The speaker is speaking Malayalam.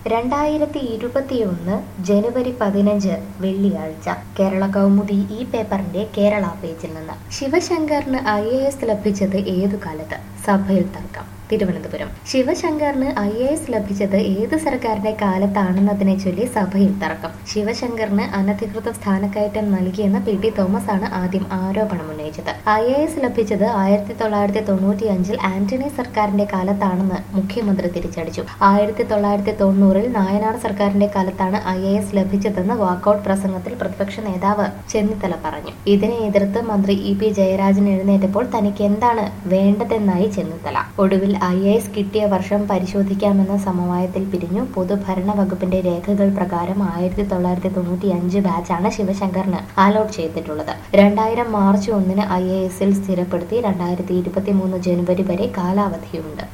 രണ്ടായിരത്തി ഇരുപത്തിയൊന്ന് ജനുവരി പതിനഞ്ച് വെള്ളിയാഴ്ച കേരള കൗമുദി ഈ പേപ്പറിന്റെ കേരള പേജിൽ നിന്ന് ശിവശങ്കറിന് ഐ എ എസ് ലഭിച്ചത് ഏതു കാലത്ത് സഭയിൽ തർക്കം തിരുവനന്തപുരം ശിവശങ്കറിന് ഐ എ എസ് ലഭിച്ചത് ഏത് സർക്കാരിന്റെ കാലത്താണെന്നതിനെ ചൊല്ലി സഭയിൽ തർക്കം ശിവശങ്കറിന് അനധികൃത സ്ഥാനക്കയറ്റം നൽകിയെന്ന് പി ടി തോമസ് ആണ് ആദ്യം ആരോപണം ഉന്നയിച്ചത് ഐ എ എസ് ലഭിച്ചത് ആയിരത്തി തൊള്ളായിരത്തി തൊണ്ണൂറ്റി അഞ്ചിൽ ആന്റണി സർക്കാരിന്റെ കാലത്താണെന്ന് മുഖ്യമന്ത്രി തിരിച്ചടിച്ചു ആയിരത്തി തൊള്ളായിരത്തി തൊണ്ണൂറിൽ നായനാർ സർക്കാരിന്റെ കാലത്താണ് ഐ എ എസ് ലഭിച്ചതെന്ന് വാക്കൌട്ട് പ്രസംഗത്തിൽ പ്രതിപക്ഷ നേതാവ് ചെന്നിത്തല പറഞ്ഞു ഇതിനെ എതിർത്ത് മന്ത്രി ഇ പി ജയരാജൻ എഴുന്നേറ്റപ്പോൾ തനിക്ക് എന്താണ് വേണ്ടതെന്നായി ചെന്നിത്തല ഒടുവിൽ ഐ എ എസ് കിട്ടിയ വർഷം പരിശോധിക്കാമെന്ന സമവായത്തിൽ പിരിഞ്ഞു പൊതുഭരണ വകുപ്പിന്റെ രേഖകൾ പ്രകാരം ആയിരത്തി തൊള്ളായിരത്തി തൊണ്ണൂറ്റി അഞ്ച് ബാച്ചാണ് ശിവശങ്കറിന് അലോട്ട് ചെയ്തിട്ടുള്ളത് രണ്ടായിരം മാർച്ച് ഒന്നിന് ഐ എ എസിൽ സ്ഥിരപ്പെടുത്തി രണ്ടായിരത്തി ഇരുപത്തി മൂന്ന് ജനുവരി വരെ കാലാവധിയുണ്ട്